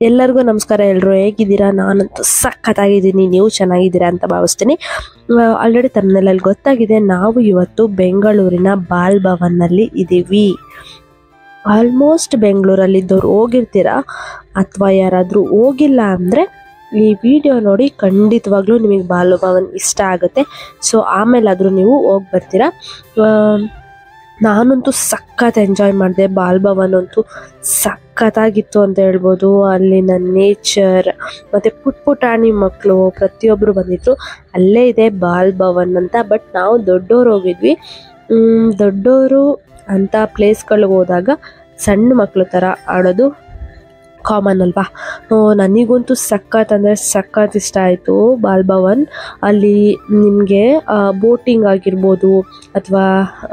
ಎಲ್ಲರಿಗೂ ನಮಸ್ಕಾರ ಎಲ್ಲರೂ ಹೇಗಿದ್ದೀರಾ ನಾನಂತೂ ಸಖತ್ತಾಗಿದ್ದೀನಿ ನೀವು ಚೆನ್ನಾಗಿದ್ದೀರಾ ಅಂತ ಭಾವಿಸ್ತೀನಿ ಆಲ್ರೆಡಿ ತಮ್ಮನೆಲ್ಲಲ್ಲಿ ಗೊತ್ತಾಗಿದೆ ನಾವು ಇವತ್ತು ಬೆಂಗಳೂರಿನ ಬಾಲ್ ಭವನ್ನಲ್ಲಿ ಇದ್ದೀವಿ ಆಲ್ಮೋಸ್ಟ್ ಬೆಂಗಳೂರಲ್ಲಿದ್ದವ್ರು ಹೋಗಿರ್ತೀರಾ ಅಥವಾ ಯಾರಾದರೂ ಹೋಗಿಲ್ಲ ಅಂದರೆ ಈ ವಿಡಿಯೋ ನೋಡಿ ಖಂಡಿತವಾಗ್ಲೂ ನಿಮಗೆ ಬಾಲ್ ಭವನ್ ಇಷ್ಟ ಆಗುತ್ತೆ ಸೊ ಆಮೇಲಾದರೂ ನೀವು ಹೋಗಿ ಬರ್ತೀರಾ ಆ, ನಾನಂತೂ ಸಖತ್ ಎಂಜಾಯ್ ಮಾಡಿದೆ ಬಾಲ್ ಭವನ್ ಅಂತೂ ಸಖತ್ತಾಗಿತ್ತು ಅಂತ ಹೇಳ್ಬೋದು ಅಲ್ಲಿನ ನೇಚರ್ ಮತ್ತು ಪುಟ್ ಪುಟಾಣಿ ಮಕ್ಕಳು ಪ್ರತಿಯೊಬ್ಬರು ಬಂದಿದ್ರು ಅಲ್ಲೇ ಇದೆ ಬಾಲ್ ಭವನ್ ಅಂತ ಬಟ್ ನಾವು ದೊಡ್ಡೋರು ಹೋಗಿದ್ವಿ ಮ್, ದೊಡ್ಡೋರು ಅಂತ ಪ್ಲೇಸ್ಗಳಿಗೆ ಹೋದಾಗ ಸಣ್ಣ ಮಕ್ಕಳು ಥರ ಆಡೋದು ಕಾಮನ್ ಅಲ್ವಾ ಆ, ನನಗಂತೂ ಸಖತ್ ಅಂದರೆ ಸಖತ್ ಇಷ್ಟ ಆಯಿತು ಬಾಲ್ ಭವನ್ ಅಲ್ಲಿ ನಿಮಗೆ ಬೋಟಿಂಗ್ ಆಗಿರ್ಬೋದು ಅಥವಾ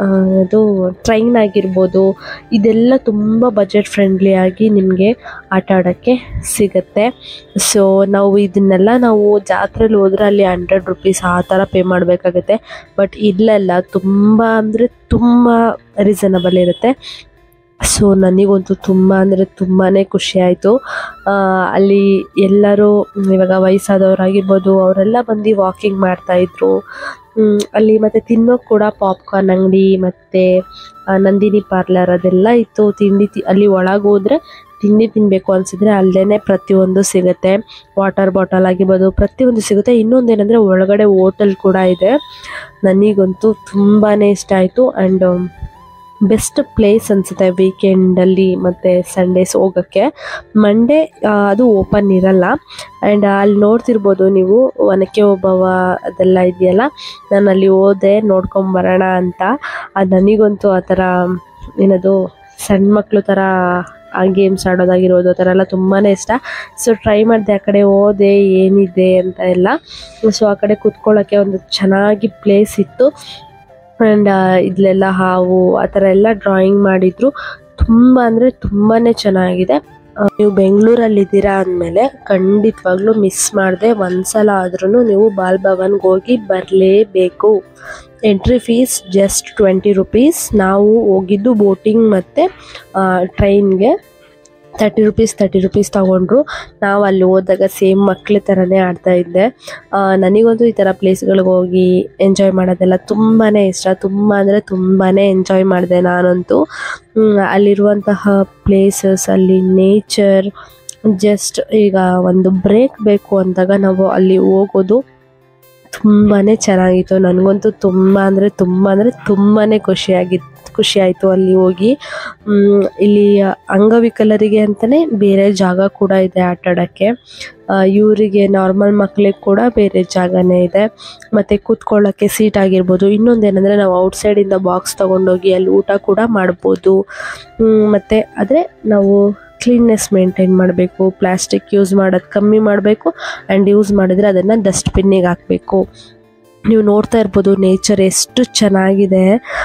ಅದು ಟ್ರೈನ್ ಆಗಿರ್ಬೋದು ಇದೆಲ್ಲ ತುಂಬ ಬಜೆಟ್ ಫ್ರೆಂಡ್ಲಿ ಆಗಿ ನಿಮಗೆ ಆಟ ಆಡೋಕ್ಕೆ ಸಿಗುತ್ತೆ ಸೊ ನಾವು ಇದನ್ನೆಲ್ಲ ನಾವು ಜಾತ್ರೆಲಿ ಹೋದ್ರೆ ಅಲ್ಲಿ ಹಂಡ್ರೆಡ್ ರುಪೀಸ್ ಆ ಥರ ಪೇ ಮಾಡಬೇಕಾಗುತ್ತೆ ಬಟ್ ಇಲ್ಲೆಲ್ಲ ತುಂಬ ಅಂದರೆ ತುಂಬ ರೀಸನಬಲ್ ಇರುತ್ತೆ ಸೊ ನನಗಂತೂ ತುಂಬ ಅಂದರೆ ತುಂಬಾ ಖುಷಿ ಆಯಿತು ಅಲ್ಲಿ ಎಲ್ಲರೂ ಇವಾಗ ವಯಸ್ಸಾದವರಾಗಿರ್ಬೋದು ಅವರೆಲ್ಲ ಬಂದು ವಾಕಿಂಗ್ ಮಾಡ್ತಾಯಿದ್ರು ಅಲ್ಲಿ ಮತ್ತು ತಿನ್ನೋಕೆ ಕೂಡ ಪಾಪ್ಕಾರ್ನ್ ಅಂಗಡಿ ಮತ್ತು ನಂದಿನಿ ಪಾರ್ಲರ್ ಅದೆಲ್ಲ ಇತ್ತು ತಿಂಡಿ ತಿ ಅಲ್ಲಿ ಒಳಗೆ ಹೋದರೆ ತಿಂಡಿ ತಿನ್ನಬೇಕು ಅನಿಸಿದ್ರೆ ಅಲ್ಲೇ ಪ್ರತಿಯೊಂದು ಸಿಗುತ್ತೆ ವಾಟರ್ ಬಾಟಲ್ ಆಗಿರ್ಬೋದು ಪ್ರತಿಯೊಂದು ಸಿಗುತ್ತೆ ಇನ್ನೊಂದು ಏನಂದರೆ ಒಳಗಡೆ ಹೋಟೆಲ್ ಕೂಡ ಇದೆ ನನಗಂತೂ ತುಂಬಾ ಇಷ್ಟ ಆಯಿತು ಆ್ಯಂಡ್ ಬೆಸ್ಟ್ ಪ್ಲೇಸ್ ಅನಿಸುತ್ತೆ ವೀಕೆಂಡಲ್ಲಿ ಮತ್ತು ಸಂಡೇಸ್ ಹೋಗೋಕ್ಕೆ ಮಂಡೇ ಅದು ಓಪನ್ ಇರಲ್ಲ ಆ್ಯಂಡ್ ಅಲ್ಲಿ ನೋಡ್ತಿರ್ಬೋದು ನೀವು ಒನಕೆ ಓಬವ್ವ ಅದೆಲ್ಲ ಇದೆಯಲ್ಲ ನಾನು ಅಲ್ಲಿ ಹೋದೆ ನೋಡ್ಕೊಂಬರೋಣ ಅಂತ ಅದು ನನಗಂತೂ ಆ ಥರ ಏನದು ಸಣ್ಣ ಮಕ್ಕಳು ಥರ ಆ ಗೇಮ್ಸ್ ಆಡೋದಾಗಿರ್ಬೋದು ಆ ಥರ ಎಲ್ಲ ತುಂಬಾ ಇಷ್ಟ ಸೊ ಟ್ರೈ ಮಾಡಿದೆ ಆ ಕಡೆ ಹೋದೆ ಏನಿದೆ ಅಂತ ಎಲ್ಲ ಸೊ ಆ ಕಡೆ ಕೂತ್ಕೊಳ್ಳೋಕ್ಕೆ ಒಂದು ಚೆನ್ನಾಗಿ ಪ್ಲೇಸ್ ಇತ್ತು ಆ್ಯಂಡ್ ಇಲ್ಲೆಲ್ಲ ಹಾವು ಆ ಥರ ಎಲ್ಲ ಡ್ರಾಯಿಂಗ್ ಮಾಡಿದ್ರು ತುಂಬ ಅಂದರೆ ತುಂಬಾ ಚೆನ್ನಾಗಿದೆ ಆ, ನೀವು ಬೆಂಗಳೂರಲ್ಲಿದ್ದೀರಾ ಅಂದಮೇಲೆ ಖಂಡಿತವಾಗ್ಲೂ ಮಿಸ್ ಮಾಡದೆ ಒಂದ್ಸಲ ಆದ್ರೂ ನೀವು ಬಾಲ್ ಭವನ್ಗೆ ಹೋಗಿ ಬರಲೇಬೇಕು entry fees just twenty rupees ನಾವು ಹೋಗಿದ್ದು ಬೋಟಿಂಗ್ ಮತ್ತು ಟ್ರೈನ್ಗೆ ತರ್ಟಿ ರುಪೀಸ್ ತರ್ಟಿ ರುಪೀಸ್ ತೊಗೊಂಡ್ರು ನಾವು ಅಲ್ಲಿ ಹೋದಾಗ ಸೇಮ್ ಮಕ್ಳ ಥರನೇ ಆಡ್ತಾ ಇದ್ದೆ ಆ, ನನಗಂತೂ ಈ ಥರ ಪ್ಲೇಸ್ಗಳಿಗೆ ಹೋಗಿ ಎಂಜಾಯ್ ಮಾಡೋದೆಲ್ಲ ತುಂಬಾ ಇಷ್ಟ ತುಂಬ ಅಂದರೆ ತುಂಬಾ ಎಂಜಾಯ್ ಮಾಡಿದೆ ನಾನಂತೂ ಹ್ಮ್, ಅಲ್ಲಿರುವಂತಹ ಪ್ಲೇಸಸ್ ಅಲ್ಲಿ ನೇಚರ್ ಜಸ್ಟ್ ಈಗ ಒಂದು ಬ್ರೇಕ್ ಬೇಕು ಅಂದಾಗ ನಾವು ಅಲ್ಲಿ ಹೋಗೋದು ತುಂಬಾ ಚೆನ್ನಾಗಿತ್ತು ನನಗಂತೂ ತುಂಬ ಅಂದರೆ ತುಂಬ ಅಂದರೆ ತುಂಬಾ ಖುಷಿಯಾಗಿತ್ತು ಖುಷಿ ಆಯಿತು ಅಲ್ಲಿ ಹೋಗಿ ಮ್, ಇಲ್ಲಿ ಅಂಗವಿಕಲರಿಗೆ ಅಂತಲೇ ಬೇರೆ ಜಾಗ ಕೂಡ ಇದೆ ಆಟ ಆಡೋಕ್ಕೆ ಇವರಿಗೆ ನಾರ್ಮಲ್ ಮಕ್ಕಳಿಗೆ ಕೂಡ ಬೇರೆ ಜಾಗನೇ ಇದೆ ಮತ್ತು ಕೂತ್ಕೊಳ್ಳೋಕ್ಕೆ ಸೀಟ್ ಆಗಿರ್ಬೋದು ಇನ್ನೊಂದು ಏನಂದರೆ ನಾವು ಔಟ್ಸೈಡಿಂದ ಬಾಕ್ಸ್ ತೊಗೊಂಡೋಗಿ ಅಲ್ಲಿ ಊಟ ಕೂಡ ಮಾಡ್ಬೋದು ಮತ್ತು ಆದರೆ ನಾವು ಕ್ಲೀನ್ನೆಸ್ ಮೇಂಟೈನ್ ಮಾಡಬೇಕು ಪ್ಲಾಸ್ಟಿಕ್ ಯೂಸ್ ಮಾಡೋದು ಕಮ್ಮಿ ಮಾಡಬೇಕು ಆ್ಯಂಡ್ ಯೂಸ್ ಮಾಡಿದರೆ ಅದನ್ನು ಡಸ್ಟ್ಬಿನ್ನಿಗೆ ಹಾಕಬೇಕು ನೀವು ನೋಡ್ತಾ ಇರ್ಬೋದು ನೇಚರ್ ಎಷ್ಟು ಚೆನ್ನಾಗಿದೆ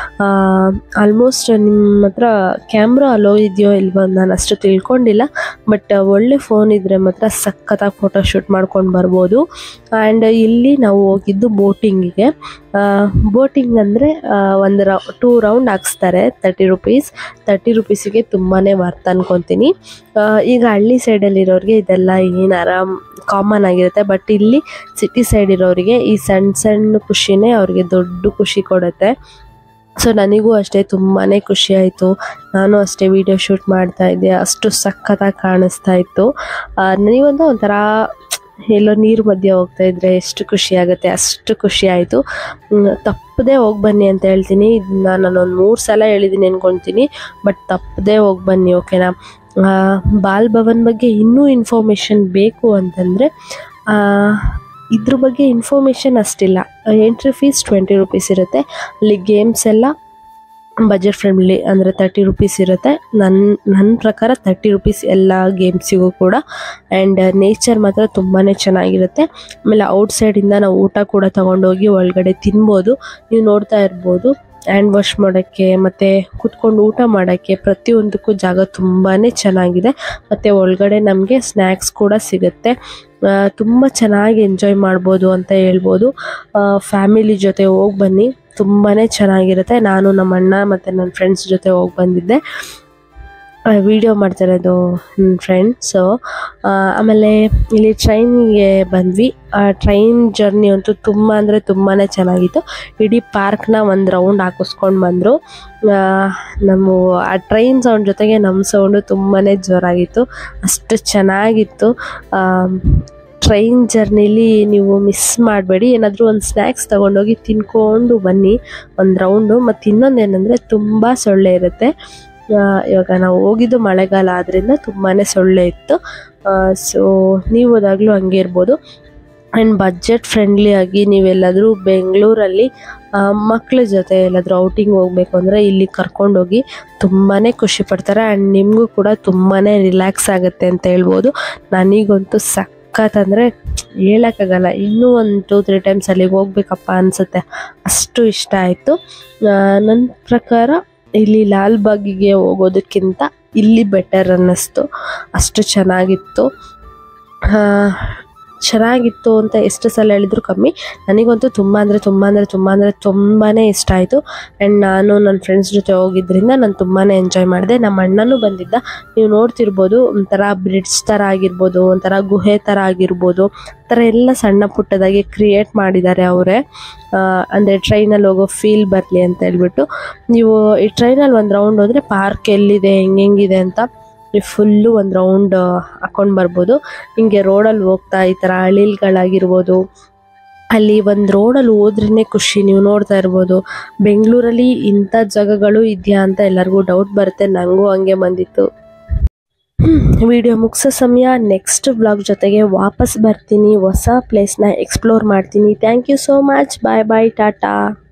ಆಲ್ಮೋಸ್ಟ್ ನಿಮ್ಮ ಹತ್ರ ಕ್ಯಾಮ್ರಾ ಅಲೋ ಇದೆಯೋ ಇಲ್ವೋ ನಾನು ಅಷ್ಟು ತಿಳ್ಕೊಂಡಿಲ್ಲ ಬಟ್ ಒಳ್ಳೆ ಫೋನ್ ಇದ್ದರೆ ಮಾತ್ರ ಸಖತ್ತಾಗಿ ಫೋಟೋ ಶೂಟ್ ಮಾಡ್ಕೊಂಡು ಬರ್ಬೋದು ಆ್ಯಂಡ್ ಇಲ್ಲಿ ನಾವು ಹೋಗಿದ್ದು ಬೋಟಿಂಗಿಗೆ ಬೋಟಿಂಗ್ ಅಂದರೆ ಒಂದು ರೌ ಟೂ ರೌಂಡ್ ಹಾಕ್ಸ್ತಾರೆ ತರ್ಟಿ ರುಪೀಸ್ ತರ್ಟಿ ರುಪೀಸಿಗೆ ತುಂಬಾ ವರ್ತ್ ಅನ್ಕೊತೀನಿ ಆ, ಈಗ ಹಳ್ಳಿ ಸೈಡಲ್ಲಿರೋರಿಗೆ ಇದೆಲ್ಲ ಏನು ಆರಾಮ್ ಕಾಮನ್ ಆಗಿರುತ್ತೆ ಬಟ್ ಇಲ್ಲಿ ಸಿಟಿ ಸೈಡ್ ಇರೋರಿಗೆ ಈ ಸಣ್ಣ ಸಣ್ಣ ಖುಷಿನೇ ಅವ್ರಿಗೆ ದೊಡ್ಡ ಖುಷಿ ಕೊಡುತ್ತೆ ಸೊ ನನಗೂ ಅಷ್ಟೇ ತುಂಬಾ ಖುಷಿ ಆಯಿತು ನಾನು ಅಷ್ಟೇ ವಿಡಿಯೋ ಶೂಟ್ ಮಾಡ್ತಾ ಇದ್ದೆ ಅಷ್ಟು ಸಖತ್ತಾಗಿ ಕಾಣಿಸ್ತಾ ಇತ್ತು ಆ, ನನಗೊಂದು ಒಂಥರ ಎಲ್ಲೋ ನೀರು ಮಧ್ಯೆ ಹೋಗ್ತಾ ಇದ್ರೆ ಎಷ್ಟು ಖುಷಿ ಆಗುತ್ತೆ ಅಷ್ಟು ಖುಷಿ ಆಯಿತು ತಪ್ಪದೇ ಹೋಗಿ ಬನ್ನಿ ಅಂತ ಹೇಳ್ತೀನಿ ಇದನ್ನ ನಾನು ಒಂದು ಮೂರು ಸಲ ಹೇಳಿದ್ದೀನಿ ಅನ್ಕೊಳ್ತೀನಿ ಬಟ್ ತಪ್ಪದೇ ಹೋಗಿ ಬನ್ನಿ ಓಕೆನಾ ಆ, ಬಾಲ್ ಭವನ್ ಬಗ್ಗೆ ಇನ್ನೂ ಇನ್ಫಾರ್ಮೇಷನ್ ಬೇಕು ಅಂತಂದರೆ ಇದ್ರ ಬಗ್ಗೆ ಇನ್ಫಾರ್ಮೇಷನ್ ಅಷ್ಟಿಲ್ಲ ಎಂಟ್ರಿ ಫೀಸ್ ಟ್ವೆಂಟಿ ರುಪೀಸ್ ಇರುತ್ತೆ ಅಲ್ಲಿ ಗೇಮ್ಸ್ ಎಲ್ಲ ಬಜೆಟ್ ಫ್ರೆಂಡ್ಲಿ ಅಂದರೆ ತರ್ಟಿ ರುಪೀಸ್ ಇರುತ್ತೆ ನನ್ನ ನನ್ನ ಪ್ರಕಾರ ತರ್ಟಿ ರುಪೀಸ್ ಎಲ್ಲ ಗೇಮ್ಸಿಗೂ ಕೂಡ ಆ್ಯಂಡ್ ನೇಚರ್ ಮಾತ್ರ ತುಂಬಾ ಚೆನ್ನಾಗಿರುತ್ತೆ ಆಮೇಲೆ ಔಟ್ಸೈಡಿಂದ ನಾವು ಊಟ ಕೂಡ ತೊಗೊಂಡೋಗಿ ಒಳಗಡೆ ತಿನ್ಬೋದು ನೀವು ನೋಡ್ತಾ ಇರ್ಬೋದು ಹ್ಯಾಂಡ್ ವಾಶ್ ಮಾಡೋಕ್ಕೆ ಮತ್ತು ಕೂತ್ಕೊಂಡು ಊಟ ಮಾಡೋಕ್ಕೆ ಪ್ರತಿಯೊಂದಕ್ಕೂ ಜಾಗ ತುಂಬಾ ಚೆನ್ನಾಗಿದೆ ಮತ್ತು ಒಳಗಡೆ ನಮಗೆ ಸ್ನ್ಯಾಕ್ಸ್ ಕೂಡ ಸಿಗುತ್ತೆ ತುಂಬ ಚೆನ್ನಾಗಿ ಎಂಜಾಯ್ ಮಾಡ್ಬೋದು ಅಂತ ಹೇಳ್ಬೋದು ಫ್ಯಾಮಿಲಿ ಜೊತೆ ಹೋಗಿ ಬನ್ನಿ ತುಂಬಾ ಚೆನ್ನಾಗಿರುತ್ತೆ ನಾನು ನಮ್ಮ ಅಣ್ಣ ಮತ್ತು ನನ್ನ ಫ್ರೆಂಡ್ಸ್ ಜೊತೆ ಹೋಗಿ ಬಂದಿದ್ದೆ ವಿಡಿಯೋ ಮಾಡ್ತಿರೋದು ಫ್ರೆಂಡ್ಸು ಆಮೇಲೆ ಇಲ್ಲಿ ಟ್ರೈನ್ಗೆ ಬಂದ್ವಿ ಆ ಟ್ರೈನ್ ಜರ್ನಿ ಅಂತೂ ತುಂಬ ಅಂದರೆ ತುಂಬಾ ಚೆನ್ನಾಗಿತ್ತು ಇಡೀ ಪಾರ್ಕ್ನ ಒಂದು ರೌಂಡ್ ಹಾಕಿಸ್ಕೊಂಡು ಬಂದರು ನಮ್ಮ ಆ ಟ್ರೈನ್ ಸೌಂಡ್ ಜೊತೆಗೆ ನಮ್ಮ ಸೌಂಡು ತುಂಬಾ ಜೋರಾಗಿತ್ತು ಅಷ್ಟು ಚೆನ್ನಾಗಿತ್ತು ಟ್ರೈನ್ ಜರ್ನಿಲಿ ನೀವು ಮಿಸ್ ಮಾಡಬೇಡಿ ಏನಾದರೂ ಒಂದು ಸ್ನ್ಯಾಕ್ಸ್ ತೊಗೊಂಡೋಗಿ ತಿನ್ಕೊಂಡು ಬನ್ನಿ ಒಂದು ರೌಂಡು ಮತ್ತು ಇನ್ನೊಂದು ಏನಂದರೆ ತುಂಬ ಸೊಳ್ಳೆ ಇರುತ್ತೆ ಆ, ಇವಾಗ ನಾವು ಹೋಗಿದ್ದು ಮಳೆಗಾಲ ಆದ್ದರಿಂದ ತುಂಬಾ ಸೊಳ್ಳೆ ಇತ್ತು ಸೊ ನೀವು ಹೋದಾಗಲೂ ಹಂಗೆ ಇರ್ಬೋದು ಆ್ಯಂಡ್ ಬಜೆಟ್ ಫ್ರೆಂಡ್ಲಿ ಆಗಿ ನೀವೆಲ್ಲಾದರೂ ಬೆಂಗಳೂರಲ್ಲಿ ಮಕ್ಕಳ ಜೊತೆ ಎಲ್ಲಾದರೂ ಔಟಿಂಗ್ ಹೋಗ್ಬೇಕು ಅಂದರೆ ಇಲ್ಲಿ ಕರ್ಕೊಂಡೋಗಿ ತುಂಬಾ ಖುಷಿ ಪಡ್ತಾರೆ ಆ್ಯಂಡ್ ನಿಮಗೂ ಕೂಡ ತುಂಬಾ ರಿಲ್ಯಾಕ್ಸ್ ಆಗುತ್ತೆ ಅಂತ ಹೇಳ್ಬೋದು ನನಗಂತೂ ಸಖತ್ ಅಂದರೆ ಹೇಳೋಕ್ಕಾಗಲ್ಲ ಇನ್ನೂ ಒಂದು ಟೂ ತ್ರೀ ಟೈಮ್ಸ್ ಅಲ್ಲಿಗೆ ಹೋಗ್ಬೇಕಪ್ಪ ಅನಿಸುತ್ತೆ ಅಷ್ಟು ಇಷ್ಟ ಆಯಿತು ನನ್ನ ಪ್ರಕಾರ ಇಲ್ಲಿ ಲಾಲ್ಬಾಗಿಗೆ ಹೋಗೋದಕ್ಕಿಂತ ಇಲ್ಲಿ ಬೆಟರ್ ಅನ್ನಿಸ್ತು ಅಷ್ಟು ಚೆನ್ನಾಗಿತ್ತು ಆ, ಚೆನ್ನಾಗಿತ್ತು ಅಂತ ಎಷ್ಟು ಸಲ ಹೇಳಿದ್ರು ಕಮ್ಮಿ ನನಗಂತೂ ತುಂಬ ಅಂದರೆ ತುಂಬ ಅಂದರೆ ತುಂಬ ಅಂದರೆ ತುಂಬಾ ಇಷ್ಟ ಆಯಿತು ಆ್ಯಂಡ್ ನಾನು ನನ್ನ ಫ್ರೆಂಡ್ಸ್ ಜೊತೆ ಹೋಗಿದ್ರಿಂದ ನಾನು ತುಂಬಾ ಎಂಜಾಯ್ ಮಾಡಿದೆ ನಮ್ಮ ಅಣ್ಣನೂ ಬಂದಿದ್ದ ನೀವು ನೋಡ್ತಿರ್ಬೋದು ಒಂಥರ ಬ್ರಿಡ್ಜ್ ಥರ ಆಗಿರ್ಬೋದು ಒಂಥರ ಗುಹೆ ಥರ ಆಗಿರ್ಬೋದು ಆ ಥರ ಎಲ್ಲ ಸಣ್ಣ ಪುಟ್ಟದಾಗಿ ಕ್ರಿಯೇಟ್ ಮಾಡಿದ್ದಾರೆ ಅವರೇ ಅಂದರೆ ಟ್ರೈನಲ್ಲಿ ಹೋಗೋ ಫೀಲ್ ಬರಲಿ ಅಂತ ಹೇಳ್ಬಿಟ್ಟು ನೀವು ಈ ಟ್ರೈನಲ್ಲಿ ಒಂದು ರೌಂಡ್ ಹೋದರೆ ಪಾರ್ಕ್ ಎಲ್ಲಿದೆ ಹೆಂಗೆ ಹೆಂಗಿದೆ ಅಂತ ನೀವು ಫುಲ್ಲು ಒಂದು ರೌಂಡ್ ಹಾಕೊಂಡು ಬರ್ಬೋದು ಹಿಂಗೆ ರೋಡಲ್ಲಿ ಹೋಗ್ತಾ ಈ ಥರ ಅಳಿಲ್ಗಳಾಗಿರ್ಬೋದು ಅಲ್ಲಿ ಒಂದು ರೋಡಲ್ಲಿ ಹೋದ್ರೇ ಖುಷಿ ನೀವು ನೋಡ್ತಾ ಇರ್ಬೋದು ಬೆಂಗಳೂರಲ್ಲಿ ಇಂಥ ಜಾಗಗಳು ಇದೆಯಾ ಅಂತ ಎಲ್ಲರಿಗೂ ಡೌಟ್ ಬರುತ್ತೆ ನನಗೂ ಹಂಗೆ ಬಂದಿತ್ತು ವಿಡಿಯೋ ಮುಗಿಸೋ ಸಮಯ ನೆಕ್ಸ್ಟ್ ಬ್ಲಾಗ್ ಜೊತೆಗೆ ವಾಪಸ್ ಬರ್ತೀನಿ ಹೊಸ ಪ್ಲೇಸ್ನ ಎಕ್ಸ್ಪ್ಲೋರ್ ಮಾಡ್ತೀನಿ thank you so much bye bye Tata